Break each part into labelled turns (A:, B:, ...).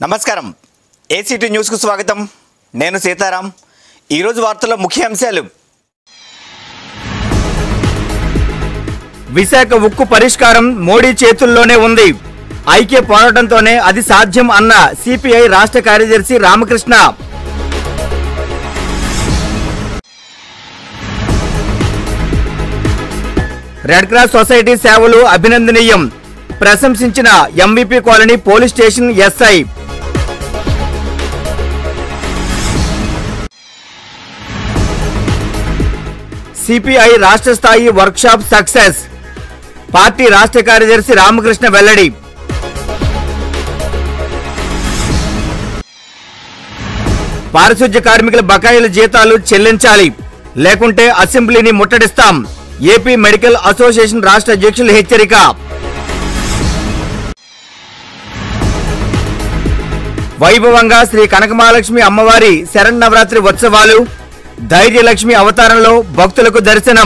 A: నమస్కారం ఏసీటీ న్యూస్కు స్వాగతం నేను సీతారాం ఈరోజు వార్తల్లో ముఖ్య అంశాలు విశాఖ ఉక్కు పరిష్కారం మోడీ చేతుల్లోనే ఉంది ఐక్య పోరాటంతోనే అది సాధ్యం అన్న సిపిఐ రాష్ట్ర కార్యదర్శి రామకృష్ణ రెడ్ క్రాస్ సొసైటీ సేవలు అభినందనీయం ప్రశంసించిన MVP colony police station SI CPI రాష్ట్ర స్థాయి వర్క్షాప్ సక్సెస్ పార్టీ రాష్ట్ర కార్యదర్శి రామకృష్ణ వెల్లడి పారిశుధ్య కార్మికుల బకాయిల జీతాలు చెల్లించాలి లేకుంటే అసెంబ్లీని ముట్టడిస్తాం ఏపీ మెడికల్ అసోసియేషన్ రాష్ట్ర అధ్యక్షులు హెచ్చరిక వైభవంగా శ్రీ కనకమహాలక్ష్మి అమ్మవారి శరన్నవరాత్రి ఉత్సవాలు ధైర్యలక్ష్మి అవతారంలో భక్తులకు దర్శనం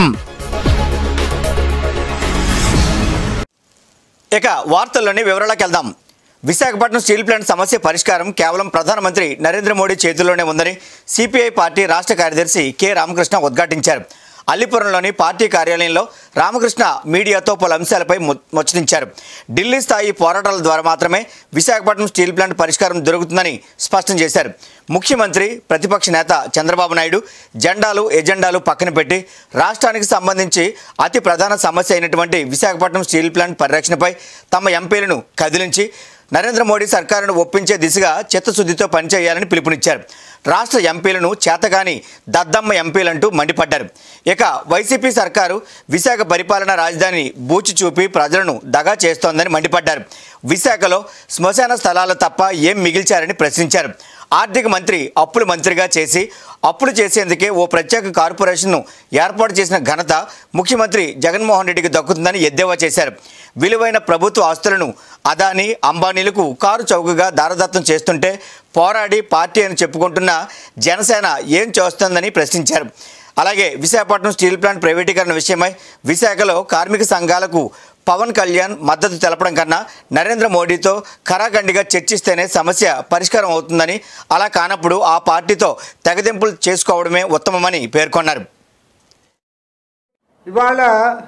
A: ఇక వార్తల్లోని వివరాలకు వెళ్దాం విశాఖపట్నం స్టీల్ ప్లాంట్ సమస్య పరిష్కారం కేవలం ప్రధానమంత్రి నరేంద్ర మోడీ చేతుల్లోనే ఉందని సిపిఐ పార్టీ రాష్ట్ర కార్యదర్శి కె రామకృష్ణ ఉద్ఘాటించారు అల్లిపురంలోని పార్టీ కార్యాలయంలో రామకృష్ణ మీడియాతో పలు అంశాలపై ము- ముచ్చటించారు ఢిల్లీ స్థాయి పోరాటాల ద్వారా మాత్రమే విశాఖపట్నం స్టీల్ ప్లాంట్ పరిష్కారం దొరుకుతుందని స్పష్టం చేశారు ముఖ్యమంత్రి ప్రతిపక్ష నేత చంద్రబాబు నాయుడు జెండాలు ఎజెండాలు పక్కన పెట్టి రాష్ట్రానికి సంబంధించి అతి ప్రధాన సమస్య అయినటువంటి విశాఖపట్నం స్టీల్ ప్లాంట్ పరిరక్షణపై తమ ఎంపీలను కదిలించి నరేంద్ర మోడీ సర్కారును ఒప్పించే దిశగా చిత్తశుద్ధితో పనిచేయాలని పిలుపునిచ్చారు రాష్ట్ర ఎంపీలను చేతగాని దద్దమ్మ ఎంపీలంటూ మండిపడ్డారు ఇక వైసీపీ సర్కారు విశాఖ పరిపాలనా రాజధాని బూచి చూపి ప్రజలను దగా చేస్తోందని మండిపడ్డారు విశాఖలో శ్మశాన స్థలాలు తప్ప ఏం మిగిల్చారని ప్రశ్నించారు ఆర్థిక మంత్రి అప్పుల మంత్రిగా చేసి అప్పులు చేసేందుకే ఓ ప్రత్యేక కార్పొరేషన్ను ఏర్పాటు చేసిన ఘనత ముఖ్యమంత్రి జగన్మోహన్ రెడ్డికి దక్కుతుందని ఎద్దేవా చేశారు విలువైన ప్రభుత్వ ఆస్తులను అదానీ అంబానీలకు కారు చౌకగా దారదత్తం చేస్తుంటే పోరాడి పార్టీ అని చెప్పుకుంటున్న జనసేన ఏం చేస్తోందని ప్రశ్నించారు అలాగే విశాఖపట్నం స్టీల్ ప్లాంట్ ప్రైవేటీకరణ విషయమై విశాఖలో కార్మిక సంఘాలకు పవన్ కళ్యాణ్ మద్దతు తెలపడం కన్నా నరేంద్ర మోడీతో ఖరాఖండిగా చర్చిస్తేనే సమస్య పరిష్కారం అవుతుందని అలా కానప్పుడు ఆ పార్టీతో తెగదింపులు చేసుకోవడమే ఉత్తమమని పేర్కొన్నారు
B: ఇవాళ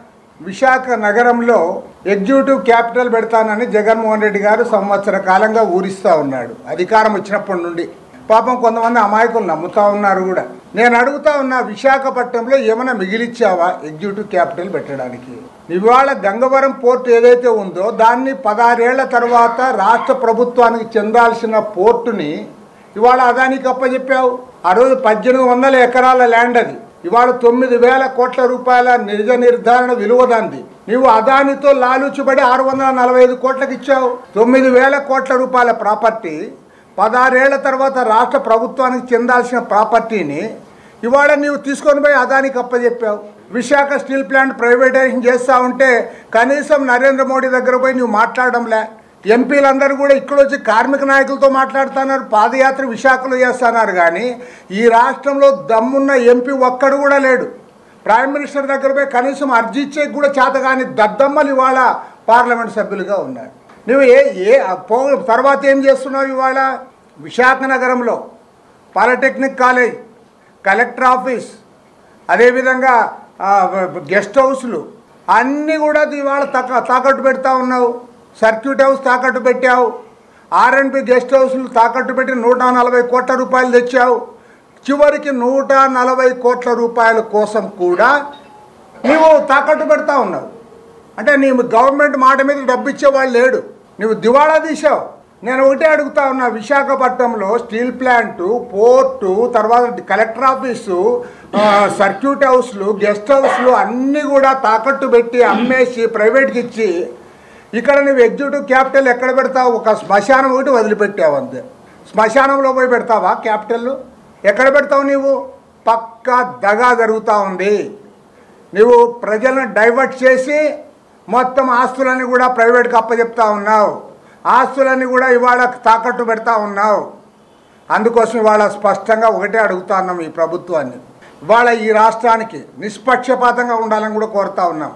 B: విశాఖ నగరంలో ఎగ్జిక్యూటివ్ క్యాపిటల్ పెడతానని జగన్మోహన్ రెడ్డి గారు సంవత్సర కాలంగా ఊరిస్తూ ఉన్నాడు అధికారం వచ్చినప్పటి నుండి పాపం కొంతమంది అమాయకులు నమ్ముతా ఉన్నారు కూడా నేను అడుగుతా ఉన్నా విశాఖపట్నంలో ఏమైనా మిగిలిచ్చావా ఎగ్జిక్యూటివ్ క్యాపిటల్ పెట్టడానికి ఇవాళ గంగవరం పోర్ట్ ఏదైతే ఉందో దాన్ని పదహారేళ్ల తర్వాత రాష్ట్ర ప్రభుత్వానికి చెందాల్సిన పోర్టుని ఇవాళ అదానికి అప్పచెప్పావు ఆ రోజు పద్దెనిమిది వందల ఎకరాల ల్యాండ్ అది ఇవాళ తొమ్మిది వేల కోట్ల రూపాయల నిజ నిర్ధారణ విలువ దాంది నీవు అదానితో లాలూచిబడి ఆరు వందల నలభై ఐదు కోట్లకు ఇచ్చావు తొమ్మిది వేల కోట్ల రూపాయల ప్రాపర్టీ పదహారేళ్ల తర్వాత రాష్ట్ర ప్రభుత్వానికి చెందాల్సిన ప్రాపర్టీని ఇవాళ నీవు తీసుకొని పోయి అదానికి అప్పచెప్పావు విశాఖ స్టీల్ ప్లాంట్ ప్రైవేటైజేషన్ చేస్తా ఉంటే కనీసం నరేంద్ర మోడీ దగ్గర పోయి నువ్వు మాట్లాడడంలే ఎంపీలందరూ కూడా ఇక్కడ వచ్చి కార్మిక నాయకులతో మాట్లాడుతున్నారు పాదయాత్ర విశాఖలో చేస్తున్నారు కానీ ఈ రాష్ట్రంలో దమ్మున్న ఎంపీ ఒక్కడు కూడా లేడు ప్రైమ్ మినిస్టర్ దగ్గర పోయి కనీసం అర్జీ ఇచ్చే కూడా చేత కానీ దద్దమ్మలు ఇవాళ పార్లమెంట్ సభ్యులుగా ఉన్నారు నువ్వు ఏ ఏ పో తర్వాత ఏం చేస్తున్నావు ఇవాళ విశాఖ నగరంలో పాలిటెక్నిక్ కాలేజ్ కలెక్టర్ ఆఫీస్ అదేవిధంగా ఆ, గెస్ట్ హౌస్లు అన్నీ కూడా ఇవాళ తాక తాకట్టు పెడతా ఉన్నావు సర్క్యూట్ హౌస్ తాకట్టు పెట్టావు ఆర్ఎన్బి గెస్ట్ హౌస్లు తాకట్టు పెట్టి నూట నలభై కోట్ల రూపాయలు తెచ్చావు చివరికి నూట నలభై కోట్ల రూపాయల కోసం కూడా నీవు తాకట్టు పెడతా ఉన్నావు అంటే నీ గవర్నమెంట్ మాట మీద డబ్బు ఇచ్చేవాళ్ళు లేడు నువ్వు దివాళా తీసావు నేను ఒకటే అడుగుతా ఉన్నా విశాఖపట్నంలో స్టీల్ ప్లాంటు పోర్టు తర్వాత కలెక్టర్ ఆఫీసు ఆ, సర్క్యూట్ హౌస్లు గెస్ట్ హౌస్లు అన్నీ కూడా తాకట్టు పెట్టి అమ్మేసి ప్రైవేట్కి ఇచ్చి ఇక్కడ నువ్వు ఎగ్జిక్యూటివ్ క్యాపిటల్ ఎక్కడ పెడతావు ఒక శ్మశానం ఒకటి వదిలిపెట్టావు అంతే శ్మశానంలో పోయి పెడతావా క్యాపిటల్ ఎక్కడ పెడతావు నీవు పక్కా దగా జరుగుతూ ఉంది నువ్వు ప్రజలను డైవర్ట్ చేసి మొత్తం ఆస్తులన్నీ కూడా ప్రైవేట్కి అప్పచెప్తా ఉన్నావు ఆస్తులన్నీ కూడా ఇవాళ తాకట్టు పెడతా ఉన్నావు అందుకోసం ఇవాళ స్పష్టంగా ఒకటే అడుగుతా ఉన్నాం ఈ ప్రభుత్వాన్ని ఇవాళ ఈ రాష్ట్రానికి నిష్పక్షపాతంగా ఉండాలని కూడా కోరుతా ఉన్నాం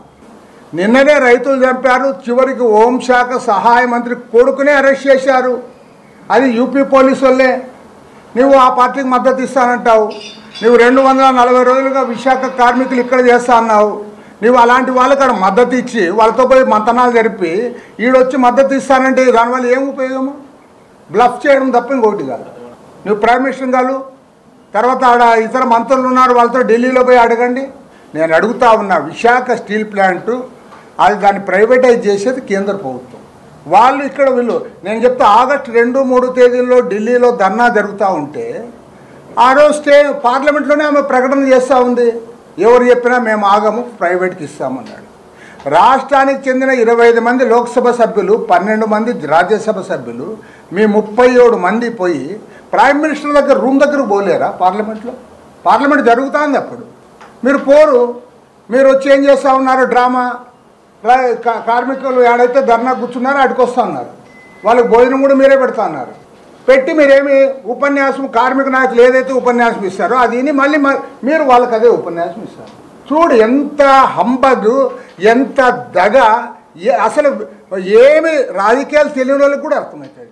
B: నిన్ననే రైతులు చంపారు చివరికి హోంశాఖ సహాయ మంత్రి కొడుకునే అరెస్ట్ చేశారు అది యూపీ పోలీసు వాళ్ళే నువ్వు ఆ పార్టీకి మద్దతు ఇస్తానంటావు నువ్వు రెండు వందల నలభై రోజులుగా విశాఖ కార్మికులు ఇక్కడ చేస్తా అన్నావు నువ్వు అలాంటి వాళ్ళకి అక్కడ మద్దతు ఇచ్చి వాళ్ళతో పోయి మంతనాలు జరిపి ఈడొచ్చి మద్దతు ఇస్తానంటే దానివల్ల ఏం ఉపయోగము బ్లఫ్ చేయడం తప్ప ఇంకొకటి కాదు నువ్వు ప్రైమ్ మినిస్టర్ గారు తర్వాత ఆడ ఇతర మంత్రులు ఉన్నారు వాళ్ళతో ఢిల్లీలో పోయి అడగండి నేను అడుగుతా ఉన్నా విశాఖ స్టీల్ ప్లాంటు అది దాన్ని ప్రైవేటైజ్ చేసేది కేంద్ర ప్రభుత్వం వాళ్ళు ఇక్కడ వీళ్ళు నేను చెప్తా ఆగస్టు రెండు మూడు తేదీల్లో ఢిల్లీలో ధర్నా జరుగుతూ ఉంటే ఆ రోజు స్టే పార్లమెంట్లోనే ఆమె ప్రకటన చేస్తూ ఉంది ఎవరు చెప్పినా మేము ఆగము ప్రైవేట్కి ఇస్తామన్నాడు రాష్ట్రానికి చెందిన ఇరవై ఐదు మంది లోక్సభ సభ్యులు పన్నెండు మంది రాజ్యసభ సభ్యులు మీ ముప్పై ఏడు మంది పోయి ప్రైమ్ మినిస్టర్ దగ్గర రూమ్ దగ్గర పోలేరా పార్లమెంట్లో పార్లమెంట్ జరుగుతుంది అప్పుడు మీరు పోరు మీరు వచ్చి ఏం చేస్తూ ఉన్నారు డ్రామా రా- కా- కార్మికులు ఏడైతే ధర్నా కూర్చున్నారో అటుకొస్తా ఉన్నారు వాళ్ళకి భోజనం కూడా మీరే పెడతా ఉన్నారు పెట్టి మీరేమి ఉపన్యాసం కార్మిక నాయకులు ఏదైతే ఉపన్యాసం ఇస్తారో అది విని మళ్ళీ మ- మీరు వాళ్ళకి అదే ఉపన్యాసం ఇస్తారు చూడు ఎంత హంబగు ఎంత దగ ఏ- అసలు ఏమి రాజకీయాలు తెలియని వాళ్ళకి కూడా అర్థమవుతుంది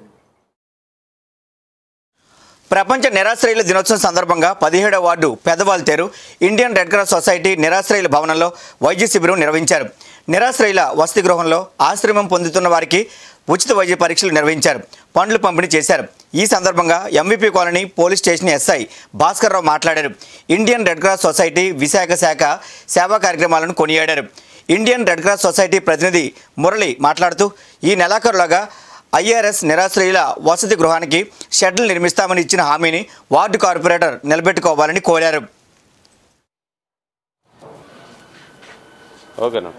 A: ప్రపంచ నిరాశ్రయుల దినోత్సవం సందర్భంగా పదిహేడవ ward Pedawaltair Indian red cross society నిరాశ్రయుల భవనంలో వైద్య శిబిరం నిర్వహించారు నిరాశ్రయుల వసతి గృహంలో ఆశ్రమం పొందుతున్న వారికి ఉచిత వైద్య పరీక్షలు నిర్వహించారు పండ్లు పంపిణీ చేశారు ఈ సందర్భంగా MVP colony police station SI Bhaskar Rao మాట్లాడారు Indian red cross society Visakha శాఖ సేవా కార్యక్రమాలను కొనియాడారు ఇండియన్ రెడ్ క్రాస్ సొసైటీ ప్రతినిధి మురళి మాట్లాడుతూ ఈ నెలాఖరులాగా ఐఆర్ఎస్ నిరాశ్రయుల వసతి గృహానికి షెడ్లు నిర్మిస్తామని ఇచ్చిన హామీని వార్డు కార్పొరేటర్ నిలబెట్టుకోవాలని కోరారు
C: ఓకేనా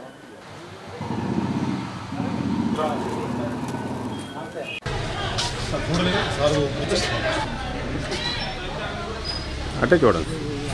C: అంటే చూడండి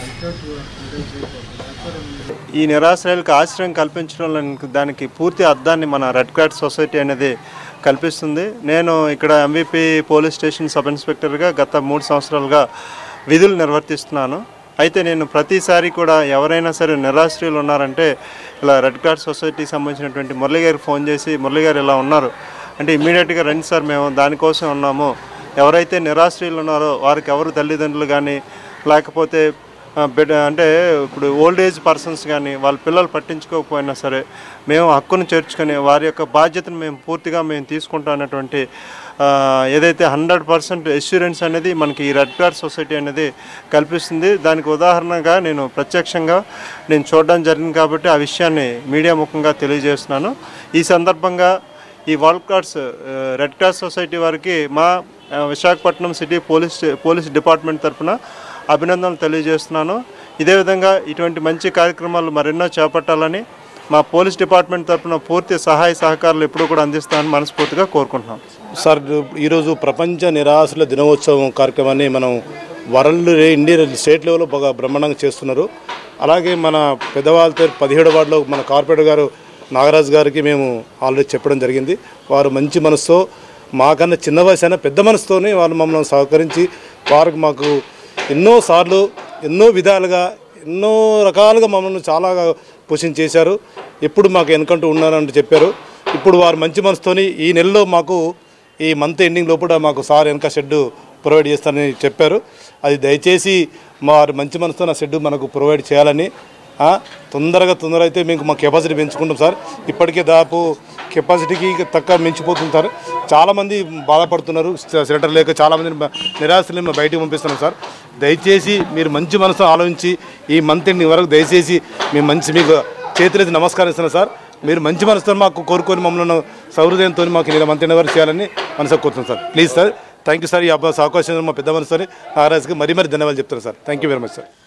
D: ఈ నిరాశ్రయాలకు ఆశ్రయం కల్పించడం దానికి పూర్తి అర్థాన్ని మన రెడ్ క్రాస్ సొసైటీ అనేది కల్పిస్తుంది నేను ఇక్కడ ఎంవిపి పోలీస్ స్టేషన్ సబ్ ఇన్స్పెక్టర్గా గత మూడు సంవత్సరాలుగా విధులు నిర్వర్తిస్తున్నాను అయితే నేను ప్రతిసారి కూడా ఎవరైనా సరే నిరాశ్రయులు ఉన్నారంటే ఇలా రెడ్ క్రాస్ సొసైటీకి సంబంధించినటువంటి మురళి గారికి ఫోన్ చేసి మురళి గారు ఇలా ఉన్నారు అంటే ఇమీడియట్గా రండి సార్ మేము దానికోసం ఉన్నాము ఎవరైతే నిరాశ్రయులు ఉన్నారో వారికి ఎవరు తల్లిదండ్రులు కానీ లేకపోతే ఆ, బెడ్ అంటే ఇప్పుడు ఓల్డ్ ఏజ్ పర్సన్స్ కానీ వాళ్ళ పిల్లలు పట్టించుకోకపోయినా సరే మేము హక్కును చేర్చుకొని వారి యొక్క బాధ్యతను మేము పూర్తిగా మేము తీసుకుంటాం అన్నటువంటి ఆ, ఏదైతే హండ్రెడ్ పర్సెంట్ ఎష్యూరెన్స్ అనేది మనకి ఈ రెడ్ క్రాస్ సొసైటీ అనేది కల్పిస్తుంది దానికి ఉదాహరణగా నేను ప్రత్యక్షంగా నేను చూడడం జరిగింది కాబట్టి ఆ విషయాన్ని మీడియా ముఖంగా తెలియజేస్తున్నాను ఈ సందర్భంగా ఈ world cards red cross society వారికి మా ఆ, Visakhapatnam city police police department తరఫున అభినందనలు తెలియజేస్తున్నాను ఇదే విధంగా ఇటువంటి మంచి కార్యక్రమాలు మరెన్నో చేపట్టాలని మా పోలీస్ డిపార్ట్మెంట్ తరఫున పూర్తి సహాయ సహకారాలు ఎప్పుడూ కూడా అందిస్తామని మనస్ఫూర్తిగా కోరుకుంటున్నాం
E: సార్ ఈరోజు ప్రపంచ నిరాశల దినోత్సవం కార్యక్రమాన్ని మనం వరల్డ్ ఇండియా స్టేట్ లెవెల్లో బాగా బ్రహ్మాండంగా చేస్తున్నారు అలాగే మన పెద్దవాళ్ళతో పదిహేడు వార్డులో మన కార్పొరేటర్ గారు నాగరాజు గారికి మేము ఆల్రెడీ చెప్పడం జరిగింది వారు మంచి మనసుతో మాకన్నా చిన్న వయసు అయినా పెద్ద మనసుతోనే వాళ్ళు మమ్మల్ని సహకరించి వారికి మాకు ఎన్నో సార్లు ఎన్నో విధాలుగా ఎన్నో రకాలుగా మమ్మల్ని చాలా పోషణ చేశారు ఎప్పుడు మాకు వెనకంటూ ఉన్నారని చెప్పారు ఇప్పుడు వారు మంచి మనసుతోని ఈ నెలలో మాకు ఈ మంత్ ఎండింగ్ లోపల మాకు సార్ వెనక షెడ్ ప్రొవైడ్ చేస్తారని చెప్పారు అది దయచేసి వారు మంచి మనసుతో నా షెడ్ మనకు ప్రొవైడ్ చేయాలని ఆ, తొందరగా తొందర అయితే మీకు మా కెపాసిటీ పెంచుకుంటాం సార్ ఇప్పటికే దాదాపు కెపాసిటీకి తక్కువ మించిపోతుంది సార్ చాలామంది బాధపడుతున్నారు సెలటర్ లేక చాలామందిని బ- నిరాశలు మేము బయటికి పంపిస్తున్నాం సార్ దయచేసి మీరు మంచి మనసు ఆలోచించి ఈ మంత్ ఎండింగ్ వరకు దయచేసి మేము మంచి మీకు చేతులెత్తి నమస్కారం ఇస్తున్నాం సార్ మీరు మంచి మనసుతో మాకు కోరుకొని మమ్మల్ని సౌహృదయంతో మాకు నేను మంత్రి వరకు చేయాలని మనసు కోరుతున్నాం sir please sir thank you sir ఈ అబ్బాయి అవకాశం మా పెద్ద మనసుతో నాగరాజుకి మరీ మరీ ధన్యవాదాలు చెప్తాను sir thank you very much sir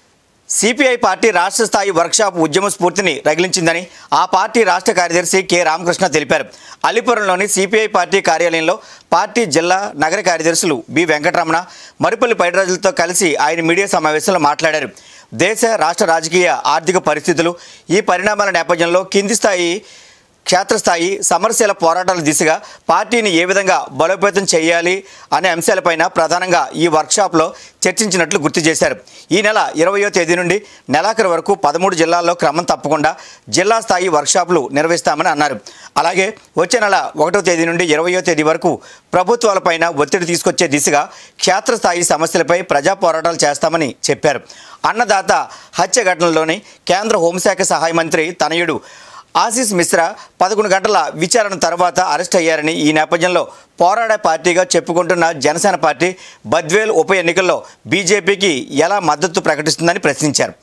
A: CPI party రాష్ట్ర స్థాయి వర్క్షాప్ ఉద్యమ స్ఫూర్తిని రగిలించిందని ఆ పార్టీ రాష్ట్ర కార్యదర్శి కె రామకృష్ణ తెలిపారు అలీపురంలోని సిపిఐ పార్టీ కార్యాలయంలో పార్టీ జిల్లా నగర కార్యదర్శులు బి వెంకటరమణ మరిపల్లి పైడిరాజులతో కలిసి ఆయన మీడియా సమావేశంలో మాట్లాడారు దేశ రాష్ట్ర రాజకీయ ఆర్థిక పరిస్థితులు ఈ పరిణామాల నేపథ్యంలో కింది స్థాయి క్షేత్రస్థాయి సమరశీల పోరాటాల దిశగా పార్టీని ఏ విధంగా బలోపేతం చేయాలి అనే అంశాలపైన ప్రధానంగా ఈ వర్క్షాప్లో చర్చించినట్లు గుర్తు చేశారు ఈ నెల ఇరవయో తేదీ నుండి నెలాఖరు వరకు పదమూడు జిల్లాల్లో క్రమం తప్పకుండా జిల్లా స్థాయి వర్క్షాపులు నిర్వహిస్తామని అన్నారు అలాగే వచ్చే నెల ఒకటో తేదీ నుండి ఇరవయో తేదీ వరకు ప్రభుత్వాలపైన ఒత్తిడి తీసుకొచ్చే దిశగా క్షేత్రస్థాయి సమస్యలపై ప్రజా పోరాటాలు చేస్తామని చెప్పారు అన్నదాత హత్య ఘటనలోని కేంద్ర హోంశాఖ సహాయ మంత్రి తనయుడు ఆశీస్ మిశ్రా పదకొండు గంటల విచారణ తర్వాత అరెస్ట్ అయ్యారని ఈ నేపథ్యంలో పోరాడే పార్టీగా చెప్పుకుంటున్న జనసేన పార్టీ బద్వేల్ ఉప ఎన్నికల్లో బీజేపీకి ఎలా మద్దతు ప్రకటిస్తుందని ప్రశ్నించారు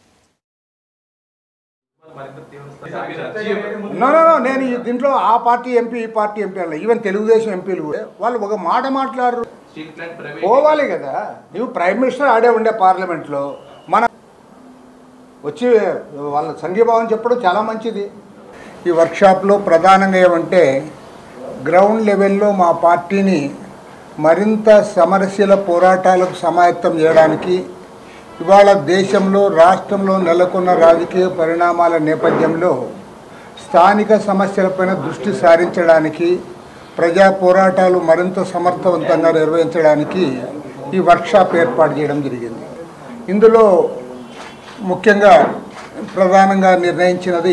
B: నో నో నో నేను ఈ దీంట్లో ఆ పార్టీ ఎంపీ ఈ పార్టీ ఎంపీ అలా ఈవెన్ తెలుగుదేశం ఎంపీలు కూడా వాళ్ళు ఒక మాట మాట్లాడరు పోవాలి కదా నువ్వు ప్రైమ్ మినిస్టర్ ఆడే ఉండే పార్లమెంట్లో మన వచ్చి వాళ్ళ సంఘీభావం చెప్పడం చాలా మంచిది ఈ వర్క్షాప్లో ప్రధానంగా ఏమంటే గ్రౌండ్ లెవెల్లో మా పార్టీని మరింత సమరశీల పోరాటాలకు సమాయత్తం చేయడానికి ఇవాళ దేశంలో రాష్ట్రంలో నెలకొన్న రాజకీయ పరిణామాల నేపథ్యంలో స్థానిక సమస్యలపైన దృష్టి సారించడానికి ప్రజా పోరాటాలు మరింత సమర్థవంతంగా నిర్వహించడానికి ఈ వర్క్షాప్ ఏర్పాటు చేయడం జరిగింది ఇందులో ముఖ్యంగా ప్రధానంగా నిర్ణయించినది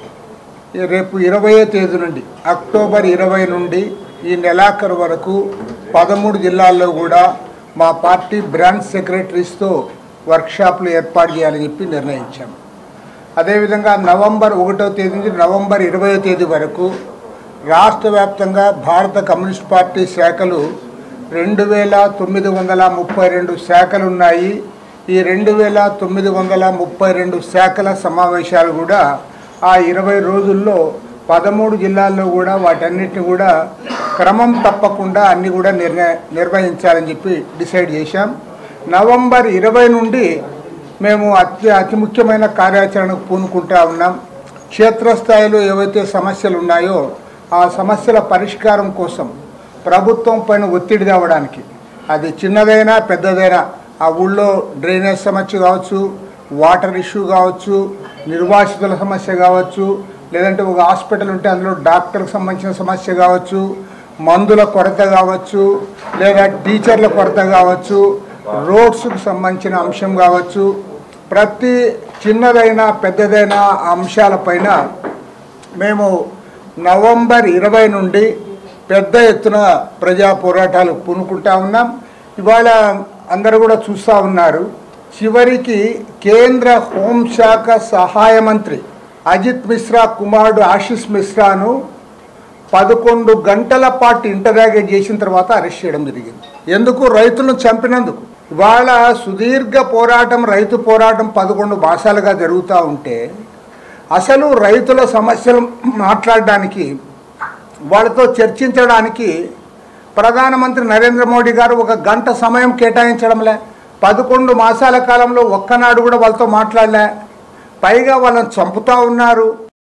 B: ఈ రేపు ఇరవయో తేదీ నుండి అక్టోబర్ ఇరవై నుండి ఈ నెలాఖరు వరకు పదమూడు జిల్లాల్లో కూడా మా పార్టీ బ్రాంచ్ సెక్రటరీస్తో వర్క్షాప్లు ఏర్పాటు చేయాలని చెప్పి నిర్ణయించాం అదేవిధంగా నవంబర్ ఒకటో తేదీ నుంచి నవంబర్ ఇరవయో తేదీ వరకు రాష్ట్ర వ్యాప్తంగా భారత కమ్యూనిస్ట్ పార్టీ శాఖలు రెండు వేల తొమ్మిది వందల ముప్పై రెండు శాఖలు ఉన్నాయి ఈ రెండు వేల తొమ్మిది వందల ముప్పై రెండు శాఖల సమావేశాలు కూడా ఆ ఇరవై రోజుల్లో పదమూడు జిల్లాల్లో కూడా వాటన్నిటిని కూడా క్రమం తప్పకుండా అన్ని కూడా నిర్ణయ నిర్వహించాలని చెప్పి డిసైడ్ చేశాం నవంబర్ ఇరవై నుండి మేము అతి అతి ముఖ్యమైన కార్యాచరణకు పూనుకుంటా ఉన్నాం క్షేత్రస్థాయిలో ఏవైతే సమస్యలు ఉన్నాయో ఆ సమస్యల పరిష్కారం కోసం ప్రభుత్వం పైన ఒత్తిడి తేవడానికి అది చిన్నదైనా పెద్దదైనా ఆ ఊళ్ళో డ్రైనేజ్ సమస్య కావచ్చు వాటర్ ఇష్యూ కావచ్చు నిర్వాసితుల సమస్య కావచ్చు లేదంటే ఒక హాస్పిటల్ ఉంటే అందులో డాక్టర్కి సంబంధించిన సమస్య కావచ్చు మందుల కొరత కావచ్చు లేదా టీచర్ల కొరత కావచ్చు రోడ్స్కు సంబంధించిన అంశం కావచ్చు ప్రతి చిన్నదైనా పెద్దదైన అంశాలపైన మేము నవంబర్ ఇరవై నుండి పెద్ద ఎత్తున ప్రజా పోరాటాలు పూనుకుంటా ఉన్నాం ఇవాళ అందరూ కూడా చూస్తూ ఉన్నారు చివరికి కేంద్ర హోంశాఖ సహాయ మంత్రి అజిత్ మిశ్రా కుమారుడు ఆశిష్ మిశ్రాను పదకొండు గంటల పాటు ఇంటరాగేట్ చేసిన తర్వాత అరెస్ట్ చేయడం జరిగింది ఎందుకు రైతులను చంపినందుకు ఇవాళ సుదీర్ఘ పోరాటం రైతు పోరాటం పదకొండు మాసాలుగా జరుగుతూ ఉంటే అసలు రైతుల సమస్యలు మాట్లాడడానికి వాళ్ళతో చర్చించడానికి ప్రధానమంత్రి నరేంద్ర మోడీ గారు ఒక గంట సమయం కేటాయించడంలే పదకొండు మాసాల కాలంలో ఒక్కనాడు కూడా వాళ్ళతో మాట్లాడలే పైగా వాళ్ళని చంపుతూ ఉన్నారు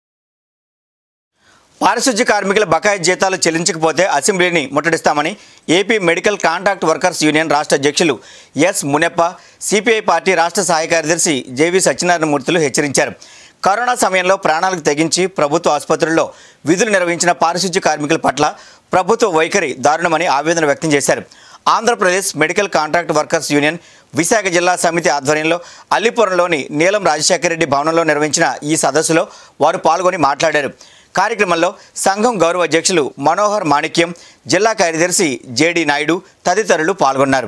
A: పారిశుధ్య కార్మికుల బకాయి జీతాలు చెల్లించకపోతే అసెంబ్లీని ముట్టడిస్తామని AP medical contract workers union రాష్ట్ర అధ్యక్షులు ఎస్ మునెప్ప సిపిఐ పార్టీ రాష్ట్ర సహాయ కార్యదర్శి జేవి సత్యనారాయణ మూర్తులు హెచ్చరించారు కరోనా సమయంలో ప్రాణాలకు తెగించి ప్రభుత్వ ఆసుపత్రుల్లో విధులు నిర్వహించిన పారిశుధ్య కార్మికుల పట్ల ప్రభుత్వ వైఖరి దారుణమని ఆవేదన వ్యక్తం చేశారు Andhra Pradesh medical contract workers union Visakha జిల్లా సమితి ఆధ్వర్యంలో అల్లిపురంలోని నీలం రాజశేఖర రెడ్డి భవనంలో నిర్వహించిన ఈ సదస్సులో వారు పాల్గొని మాట్లాడారు కార్యక్రమంలో సంఘం గౌరవ అధ్యక్షులు మనోహర్ మాణిక్యం జిల్లా కార్యదర్శి జేడి నాయుడు తదితరులు పాల్గొన్నారు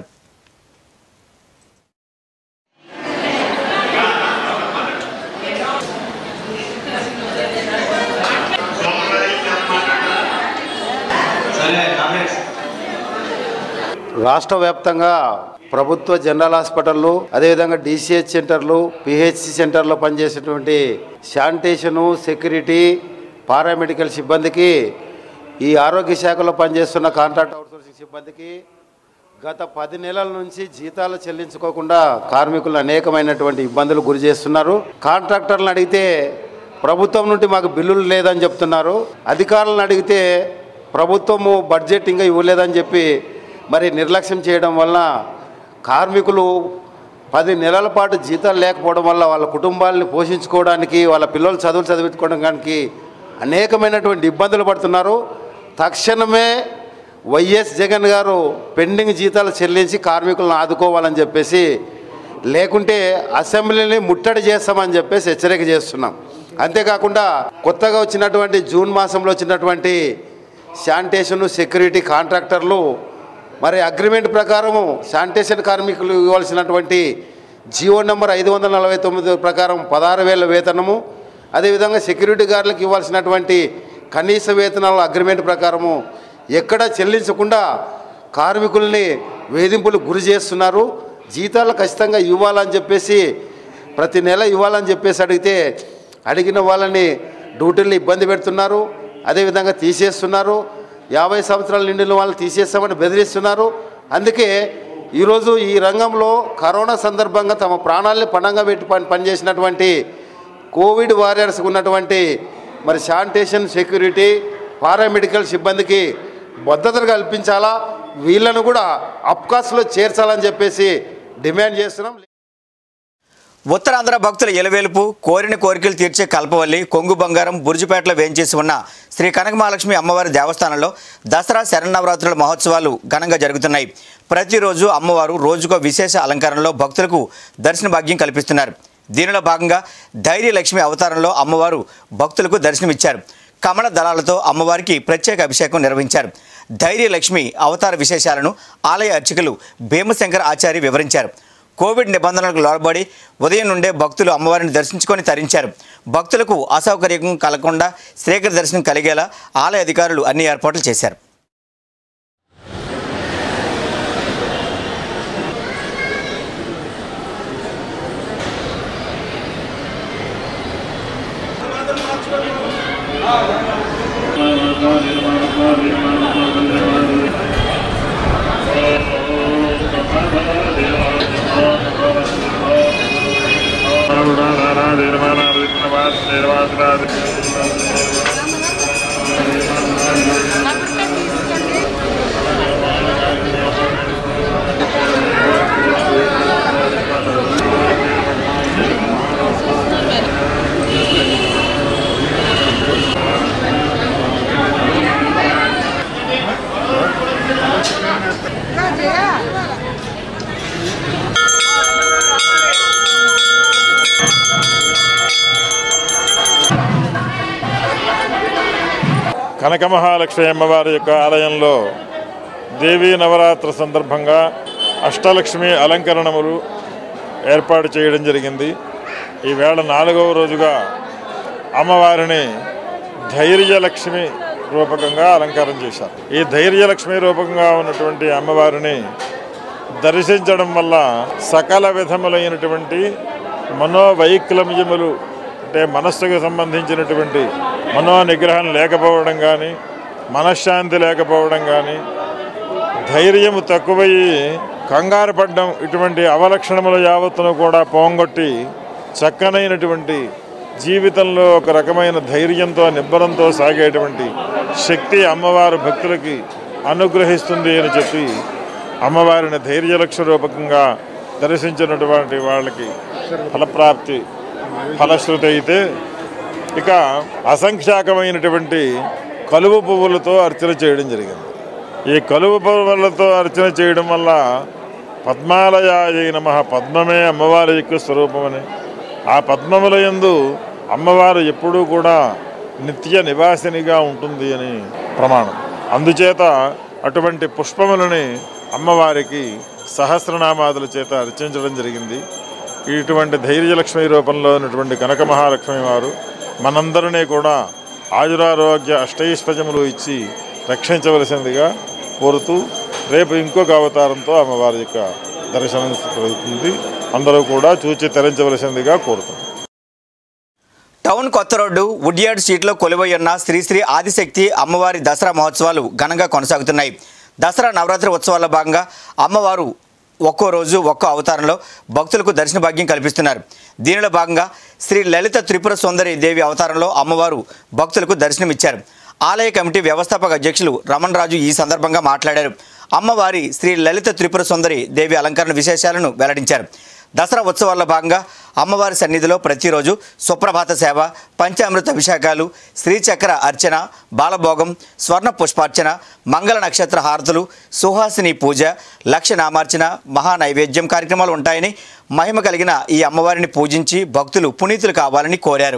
F: రాష్ట్ర వ్యాప్తంగా ప్రభుత్వ జనరల్ హాస్పిటళ్ళు అదేవిధంగా డిసిహెచ్ సెంటర్లు పిహెచ్సి సెంటర్లో పనిచేసేటువంటి శానిటేషను సెక్యూరిటీ పారామెడికల్ సిబ్బందికి ఈ ఆరోగ్య శాఖలో పనిచేస్తున్న కాంట్రాక్ట్ అవుట్సోర్సింగ్ సిబ్బందికి గత పది నెలల నుంచి జీతాలు చెల్లించుకోకుండా కార్మికులు అనేకమైనటువంటి ఇబ్బందులు గురి చేస్తున్నారు కాంట్రాక్టర్లను అడిగితే ప్రభుత్వం నుండి మాకు బిల్లులు లేదని చెప్తున్నారు అధికారులను అడిగితే ప్రభుత్వము బడ్జెట్ ఇంకా ఇవ్వలేదని చెప్పి మరి నిర్లక్ష్యం చేయడం వల్ల కార్మికులు పది నెలల పాటు జీతాలు లేకపోవడం వల్ల వాళ్ళ కుటుంబాలని పోషించుకోవడానికి వాళ్ళ పిల్లలు చదువులు చదివించుకోవడానికి అనేకమైనటువంటి ఇబ్బందులు పడుతున్నారు తక్షణమే వైఎస్ జగన్ గారు పెండింగ్ జీతాలు చెల్లించి కార్మికులను ఆదుకోవాలని చెప్పేసి లేకుంటే అసెంబ్లీని ముట్టడి చేస్తామని చెప్పేసి హెచ్చరిక చేస్తున్నాం అంతేకాకుండా కొత్తగా వచ్చినటువంటి జూన్ మాసంలో వచ్చినటువంటి శానిటేషన్ సెక్యూరిటీ కాంట్రాక్టర్లు మరి అగ్రిమెంట్ ప్రకారము శానిటేషన్ కార్మికులు ఇవ్వాల్సినటువంటి జియో నెంబర్ ఐదు వందల నలభై తొమ్మిది ప్రకారం పదహారు వేల వేతనము అదేవిధంగా సెక్యూరిటీ గార్డులకు ఇవ్వాల్సినటువంటి కనీస వేతనాల అగ్రిమెంట్ ప్రకారము ఎక్కడ చెల్లించకుండా కార్మికుల్ని వేధింపులు గురి చేస్తున్నారు జీతాలు ఖచ్చితంగా ఇవ్వాలని చెప్పేసి ప్రతి నెల ఇవ్వాలని చెప్పేసి అడిగితే అడిగిన వాళ్ళని డ్యూటీలు ఇబ్బంది పెడుతున్నారు అదేవిధంగా తీసేస్తున్నారు యాభై సంవత్సరాలు నిండిన వాళ్ళు తీసేస్తామని బెదిరిస్తున్నారు అందుకే ఈరోజు ఈ రంగంలో కరోనా సందర్భంగా తమ ప్రాణాలని పణంగా పెట్టి పని పనిచేసినటువంటి కోవిడ్ వారియర్స్ ఉన్నటువంటి మరి శానిటేషన్ సెక్యూరిటీ పారామెడికల్ సిబ్బందికి భద్రతను కల్పించాలా వీళ్ళను కూడా అప్కాస్లో చేర్చాలని చెప్పేసి డిమాండ్ చేస్తున్నాం
A: ఉత్తరాంధ్ర భక్తుల ఎలవేలుపు కోరిన కోరికలు తీర్చే కల్పవల్లి కొంగు బంగారం బురుజుపేటలో వేంచేసి ఉన్న శ్రీ కనకమహాలక్ష్మి అమ్మవారి దేవస్థానంలో దసరా శరన్నవరాత్రుల మహోత్సవాలు ఘనంగా జరుగుతున్నాయి ప్రతిరోజు అమ్మవారు రోజుకో విశేష అలంకరణలో భక్తులకు దర్శన భాగ్యం కల్పిస్తున్నారు దీనిలో భాగంగా ధైర్యలక్ష్మి అవతారంలో అమ్మవారు భక్తులకు దర్శనమిచ్చారు కమల దళాలతో అమ్మవారికి ప్రత్యేక అభిషేకం నిర్వహించారు ధైర్యలక్ష్మి అవతార విశేషాలను ఆలయ అర్చకులు భీమశంకర్ ఆచారి వివరించారు కోవిడ్ నిబంధనలకు లోబడి ఉదయం నుండే భక్తులు అమ్మవారిని దర్శించుకొని తరించారు భక్తులకు అసౌకర్యం కలగకుండా శ్రీకర దర్శనం కలిగేలా ఆలయ అధికారులు అన్ని ఏర్పాట్లు చేశారు
G: కనకమహాలక్ష్మి అమ్మవారి యొక్క ఆలయంలో దేవీ నవరాత్రి సందర్భంగా అష్టలక్ష్మి అలంకరణములు ఏర్పాటు చేయడం జరిగింది ఈవేళ నాలుగవ రోజుగా అమ్మవారిని ధైర్యలక్ష్మి రూపకంగా అలంకారం చేశారు ఈ ధైర్యలక్ష్మి రూపకంగా ఉన్నటువంటి అమ్మవారిని దర్శించడం వల్ల సకల విధములైనటువంటి మనోవైక్లమ్యములు అంటే మనస్సుకు సంబంధించినటువంటి మనో నిగ్రహం లేకపోవడం కానీ మనశ్శాంతి లేకపోవడం కానీ ధైర్యము తక్కువయ్యి కంగారు పడ్డం ఇటువంటి అవలక్షణముల యావత్తును కూడా పోంగొట్టి చక్కనైనటువంటి జీవితంలో ఒక రకమైన ధైర్యంతో నిబ్బరంతో సాగేటువంటి శక్తి అమ్మవారు భక్తులకి అనుగ్రహిస్తుంది అని చెప్పి అమ్మవారిని ధైర్యలక్ష రూపకంగా దర్శించినటువంటి వాళ్ళకి ఫలప్రాప్తి ఫలశ్రుతి అయితే ఇక అసంఖ్యాకమైనటువంటి కలువ పువ్వులతో అర్చన చేయడం జరిగింది ఈ కలువ పువ్వులతో అర్చన చేయడం వల్ల పద్మాలయాయ నమ పద్మమే అమ్మవారి యొక్క స్వరూపమని ఆ పద్మముల యందు అమ్మవారు ఎప్పుడూ కూడా నిత్య నివాసినిగా ఉంటుంది అని ప్రమాణం అందుచేత అటువంటి పుష్పములని అమ్మవారికి సహస్రనామాదుల చేత అర్చించడం జరిగింది ఇటువంటి ధైర్యలక్ష్మి రూపంలో ఉన్నటువంటి కనక మహాలక్ష్మి వారు మనందరినీ కూడా ఆయురారోగ్య అష్టైశ్వర్యములు ఇచ్చి రక్షించవలసిందిగా కోరుతూ రేపు ఇంకొక అవతారంతో అమ్మవారి యొక్క దర్శనం జరుగుతుంది అందరూ కూడా చూచి తరించవలసిందిగా కోరుతున్నాం
A: టౌన్ కొత్త రోడ్డు వుడ్యార్డ్ స్ట్రీట్లో కొలువై ఉన్న శ్రీశ్రీ ఆదిశక్తి అమ్మవారి దసరా మహోత్సవాలు ఘనంగా కొనసాగుతున్నాయి దసరా నవరాత్రి ఉత్సవాల్లో భాగంగా అమ్మవారు ఒక్కో రోజు ఒక్కో అవతారంలో భక్తులకు దర్శన భాగ్యం కల్పిస్తున్నారు దీనిలో భాగంగా శ్రీ లలిత త్రిపుర సుందరి దేవి అవతారంలో అమ్మవారు భక్తులకు దర్శనమిచ్చారు ఆలయ కమిటీ వ్యవస్థాపక అధ్యక్షులు రమణ్ రాజు ఈ సందర్భంగా మాట్లాడారు అమ్మవారి శ్రీ లలిత త్రిపుర సుందరి దేవి అలంకరణ విశేషాలను వెల్లడించారు దసరా ఉత్సవాల్లో భాగంగా అమ్మవారి సన్నిధిలో ప్రతిరోజు సుప్రభాత సేవ పంచామృత అభిషేకాలు శ్రీచక్ర అర్చన బాలభోగం స్వర్ణ పుష్పార్చన మంగళ నక్షత్ర హారతులు సుహాసిని పూజ లక్ష నామార్చన మహా నైవేద్యం కార్యక్రమాలు ఉంటాయని మహిమ కలిగిన ఈ అమ్మవారిని పూజించి భక్తులు పునీతులు కావాలని కోరారు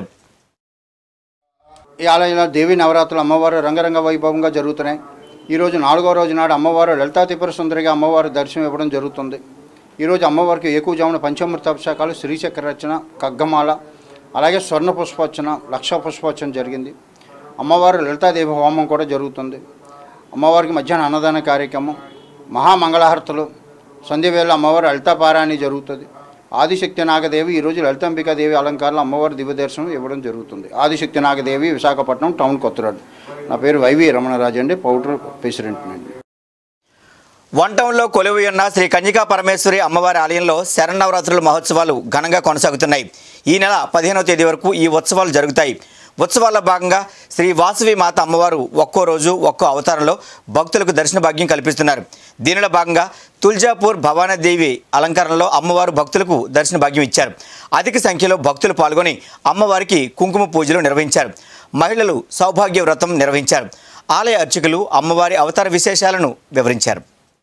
H: ఈ ఆలయంలో దేవి నవరాత్రులు అమ్మవారు రంగరంగ వైభవంగా జరుగుతున్నాయి ఈరోజు నాలుగో రోజు నాడు అమ్మవారు లలితా త్రిపుర సుందరిగా అమ్మవారు దర్శనం ఇవ్వడం జరుగుతుంది ఈరోజు అమ్మవారికి ఎక్కువజామున పంచామృత అభిషేకాలు శ్రీచక్ర రచన కగ్గమాల అలాగే స్వర్ణ పుష్పోచ్చన లక్ష పుష్పోచ్చన జరిగింది అమ్మవారు లలితాదేవి హోమం కూడా జరుగుతుంది అమ్మవారికి మధ్యాహ్నం అన్నదాన కార్యక్రమం మహామంగళహారతులు సంధ్యవేళ అమ్మవారు లలితాపారాయణ జరుగుతుంది ఆదిశక్తి నాగదేవి ఈరోజు లలితాంబికాదేవి అలంకారంలో అమ్మవారి దివ్య దర్శనం ఇవ్వడం జరుగుతుంది ఆదిశక్తి నాగదేవి విశాఖపట్నం టౌన్ కొత్తరాడు నా పేరు వైవి రమణరాజు అండి పౌడర్ ప్రెసిడెంట్ అండి
A: వన్ టౌన్లో కొలువు ఉన్న శ్రీ కన్యకా పరమేశ్వరి అమ్మవారి ఆలయంలో శరన్నవరాత్రుల మహోత్సవాలు ఘనంగా కొనసాగుతున్నాయి ఈ నెల పదిహేనవ తేదీ వరకు ఈ ఉత్సవాలు జరుగుతాయి ఉత్సవాల్లో భాగంగా శ్రీ వాసవి మాత అమ్మవారు ఒక్కో రోజు ఒక్కో అవతారంలో భక్తులకు దర్శన భాగ్యం కల్పిస్తున్నారు దీనిలో భాగంగా తుల్జాపూర్ భవానాదేవి అలంకరణలో అమ్మవారు భక్తులకు దర్శన భాగ్యం ఇచ్చారు అధిక సంఖ్యలో భక్తులు పాల్గొని అమ్మవారికి కుంకుమ పూజలు నిర్వహించారు మహిళలు సౌభాగ్య వ్రతం నిర్వహించారు ఆలయ అర్చకులు అమ్మవారి అవతార విశేషాలను వివరించారు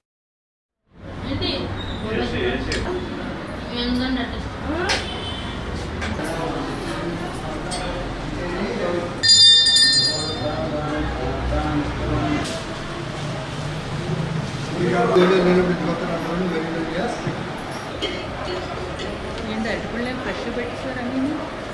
I: ఏంటి అటుకుళ్ళే ఫ్రెష్ పెట్టేశారు అన్నీ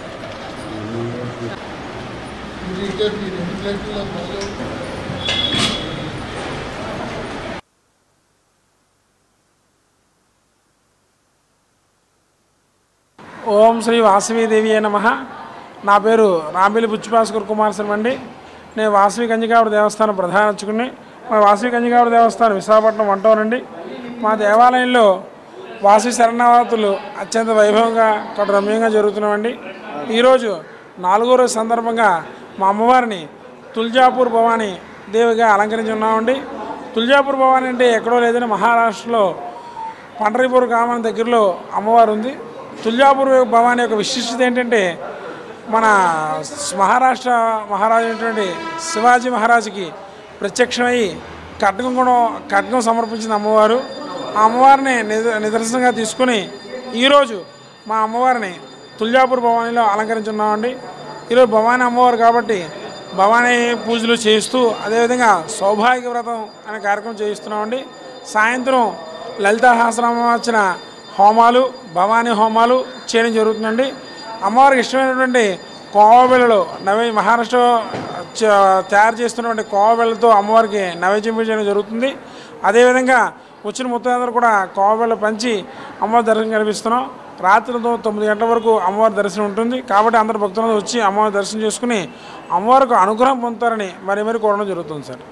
J: ఓం శ్రీ వాసవీదేవి నమ నా పేరు రాంబిలి బుచ్చిభాస్కర్ కుమార్ శర్మ అండి నేను వాసవి కంజికావుడు దేవస్థానం ప్రధాన అర్చకుడిని మా వాసవి కంజికావుడు దేవస్థానం విశాఖపట్నం వంటోనండి మా దేవాలయంలో వాసవి శరణావతులు అత్యంత వైభవంగా కటు రమ్యంగా జరుగుతున్నామండి ఈరోజు నాలుగో రోజు సందర్భంగా మా అమ్మవారిని తుల్జాపూర్ భవాని దేవిగా అలంకరించి ఉన్నామండి తుల్జాపూర్ భవాని అంటే ఎక్కడో లేదని మహారాష్ట్రలో పండరీపూర్ గ్రామం దగ్గరలో అమ్మవారు ఉంది తుల్జాపూర్ భవాని యొక్క విశిష్టత ఏంటంటే మన మహారాష్ట్ర మహారాజు అయినటువంటి శివాజీ మహారాజుకి ప్రత్యక్షమై ఖడ్గం కూడా ఖడ్గం సమర్పించిన అమ్మవారు ఆ అమ్మవారిని నిద నిదర్శనంగా తీసుకుని ఈరోజు మా అమ్మవారిని తుల్జాపూర్ భవానీలో అలంకరించున్నామండి ఈరోజు భవానీ అమ్మవారు కాబట్టి భవానీ పూజలు చేస్తూ అదేవిధంగా సౌభాగ్య వ్రతం అనే కార్యక్రమం చేయిస్తున్నామండి సాయంత్రం లలితాహాసనామం వచ్చిన హోమాలు భవానీ హోమాలు చేయడం జరుగుతుందండి అమ్మవారికి ఇష్టమైనటువంటి కోవబిళ్ళలు నవే మహారాష్ట్ర చ- తయారు చేస్తున్నటువంటి కోవబిళ్ళతో అమ్మవారికి నైవేద్యం చేయడం జరుగుతుంది అదేవిధంగా వచ్చిన ముత్తైదులు కూడా కోవబిళ్ళ పంచి అమ్మవారి దర్శనం కల్పిస్తున్నాం రాత్రితో తొమ్మిది గంటల వరకు అమ్మవారి దర్శనం ఉంటుంది కాబట్టి అందరు భక్తులందరూ వచ్చి అమ్మవారి దర్శనం చేసుకుని అమ్మవారికి అనుగ్రహం పొందుతారని మరి మరి కోరడం జరుగుతుంది సార్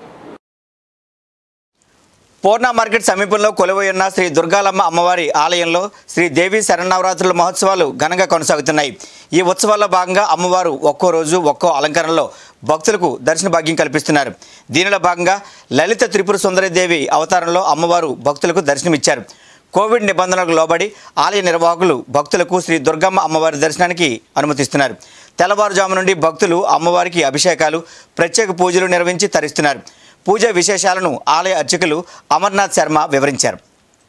A: పూర్ణ మార్కెట్ సమీపంలో కొలువై ఉన్న శ్రీ దుర్గాలమ్మ అమ్మవారి ఆలయంలో శ్రీ దేవి శరణవరాత్రుల మహోత్సవాలు ఘనంగా కొనసాగుతున్నాయి ఈ ఉత్సవాల్లో భాగంగా అమ్మవారు ఒక్కో రోజు ఒక్కో అలంకరణలో భక్తులకు దర్శన భాగ్యం కల్పిస్తున్నారు దీనిలో భాగంగా లలిత త్రిపుర సుందరీదేవి అవతారంలో అమ్మవారు భక్తులకు దర్శనమిచ్చారు కోవిడ్ నిబంధనలకు లోబడి ఆలయ నిర్వాహకులు భక్తులకు శ్రీ దుర్గమ్మ అమ్మవారి దర్శనానికి అనుమతిస్తున్నారు తెల్లవారుజాము నుండి భక్తులు అమ్మవారికి అభిషేకాలు ప్రత్యేక పూజలు నిర్వహించి తరిస్తున్నారు పూజా విశేషాలను ఆలయ అర్చకులు అమర్నాథ్ శర్మ వివరించారు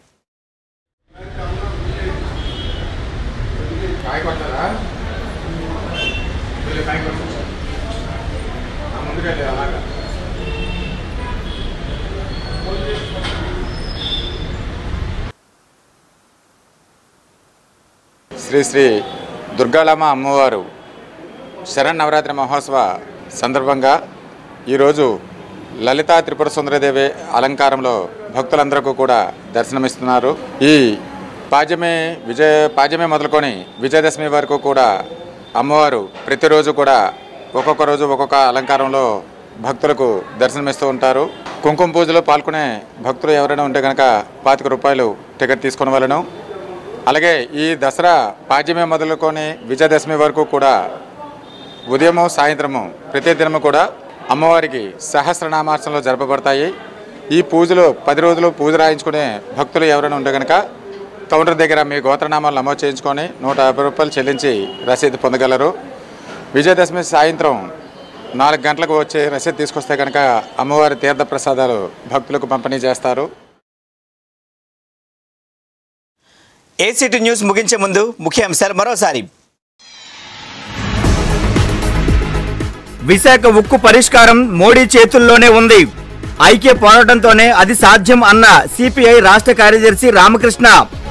K: శ్రీ శ్రీ దుర్గాలమ్మ అమ్మవారు శరన్నవరాత్రి మహోత్సవ సందర్భంగా ఈరోజు లలితా త్రిపుర సుందరదేవి అలంకారంలో భక్తులందరికీ కూడా దర్శనమిస్తున్నారు ఈ పాజమే విజయ పాజమే మొదలుకొని విజయదశమి వరకు కూడా అమ్మవారు ప్రతిరోజు కూడా ఒక్కొక్క రోజు ఒక్కొక్క అలంకారంలో భక్తులకు దర్శనమిస్తూ ఉంటారు కుంకుమ పూజలో పాల్గొనే భక్తులు ఎవరైనా ఉంటే కనుక పాతిక రూపాయలు టికెట్ తీసుకుని వాళ్ళను అలాగే ఈ దసరా పాడ్యమే మొదలుకొని విజయదశమి వరకు కూడా ఉదయము సాయంత్రము ప్రతి దినము కూడా అమ్మవారికి సహస్రనామార్చనలు జరపబడతాయి ఈ పూజలు పది రోజులు పూజ రాయించుకునే భక్తులు ఎవరైనా ఉంటే కనుక కౌంటర్ దగ్గర మీ గోత్రనామాలు నమోదు చేయించుకొని నూట యాభై రూపాయలు చెల్లించి రసీదు పొందగలరు విజయదశమి సాయంత్రం నాలుగు గంటలకు వచ్చే రసీదు తీసుకొస్తే కనుక అమ్మవారి తీర్థ ప్రసాదాలు భక్తులకు పంపిణీ చేస్తారు
A: ఏసీటీ న్యూస్ ముగించే ముందు ముఖ్య అంశాలు మరోసారి విశాఖ ఉక్కు పరిష్కారం మోడీ చేతుల్లోనే ఉంది ఐక్య పోరాటంతోనే అది సాధ్యం అన్న సిపిఐ రాష్ట్ర కార్యదర్శి రామకృష్ణ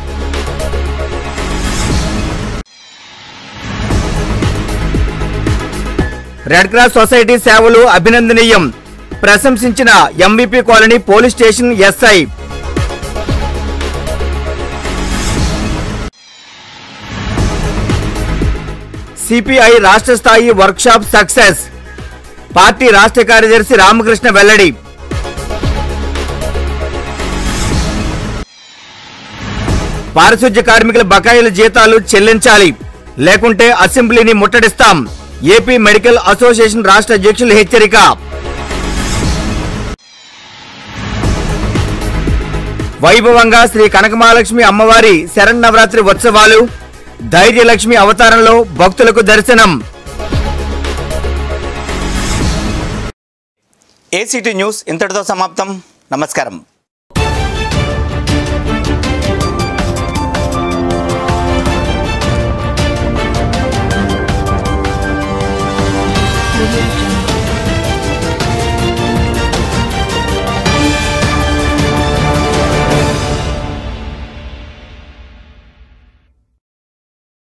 A: రెడ్ క్రాస్ సొసైటీ సేవలు అభినందనీయం ప్రశంసించిన MVP colony police station SI CPI రాష్ట్ర స్థాయి వర్క్షాప్ సక్సెస్ పార్టీ రాష్ట్ర కార్యదర్శి రామకృష్ణ వెల్లడి పారిశుధ్య కార్మికుల బకాయిల జీతాలు చెల్లించాలి లేకుంటే అసెంబ్లీని ముట్టడిస్తాం ఏపీ మెడికల్ అసోసియేషన్ రాష్ట్ర అధ్యక్షులు హెచ్చరిక వైభవంగా శ్రీ కనకమహాలక్ష్మి అమ్మవారి శరన్నవరాత్రి ఉత్సవాలు ధైర్యలక్ష్మి అవతారంలో భక్తులకు దర్శనం ఏసీటీ న్యూస్ ఇంతటితో సమాప్తం నమస్కారం
L: Audio Jungle.